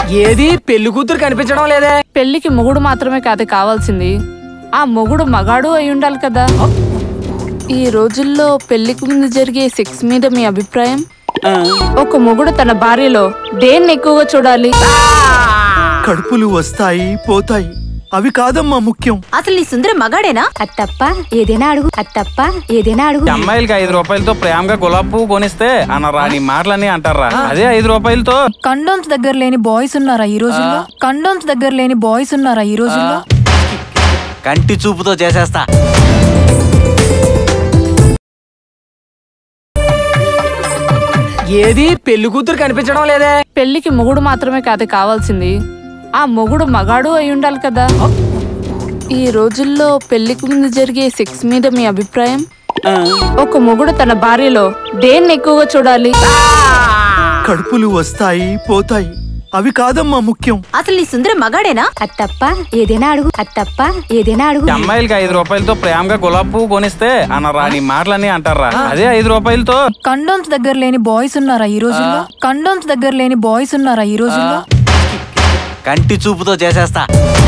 ఏది పెళ్లి కూతురు కనిపించడం లేదే పెళ్లికి మొగుడు మాత్రమే కాదు కావాల్సింది ఆ మొగుడు మగాడు అయి ఉండాలి కదా ఈ రోజుల్లో పెళ్లికి ముందు జరిగే సెక్స్ మీద మీ అభిప్రాయం ఒక మొగుడు తన భార్యలో దేన్ని ఎక్కువగా చూడాలి కడుపులు వస్తాయి పోతాయి అవి కాదమ్మా ముఖ్యం అసలు నీ సుందర మగాడేనా అత్తప్ప ఏదైనా అడుగు అత్తప్ప ఏదైనా అడుగు ఈ అమ్మాయిలకి ఐదు రూపాయలతో ప్రేమగా గులాబీ పువ్వు కొనిస్తే అనరా నీ మాటలన్నీ అంటారా అదే ఐదు రూపాయలతో కండోమ్స్ దగ్గర లేని బాయ్స్ ఉన్నారా ఈ రోజుల్లో కండోమ్స్ దగ్గర లేని బాయ్స్ ఉన్నారా ఈ రోజుల్లో కంటి చూపుతో చేసేస్తా ఏది పెళ్లి కూతురు కనిపించడం లేదే పెళ్లికి మొగుడు మాత్రమే కాదు కావాల్సింది ఆ మొగుడు మగాడు అయి ఉండాలి కదా ఈ రోజుల్లో పెళ్లికి ముందు జరిగే సెక్స్ మీద మీ అభిప్రాయం ఒక మొగుడు తన భార్యలో దేన్ని ఎక్కువగా చూడాలి కడుపులు వస్తాయి పోతాయి అవి కాదమ్మా ముఖ్యం అసలు నీ సుందర మగాడేనా అత్తప్ప ఏదైనా అడుగు అత్తప్ప ఏదైనా అడుగు ఈ అమ్మాయిలకి ఐదు రూపాయలతో ప్రేమగా గులాబీ పువ్వు కొనిస్తే అనరా నీ మాటలన్నీ అంటారా అదే ఐదు రూపాయలతో కండోమ్స్ దగ్గర లేని బాయ్స్ ఉన్నారా ఈ రోజుల్లో కండోమ్స్ దగ్గర లేని బాయ్స్ ఉన్నారా ఈ రోజుల్లో కంటి చూపుతో చేసేస్తా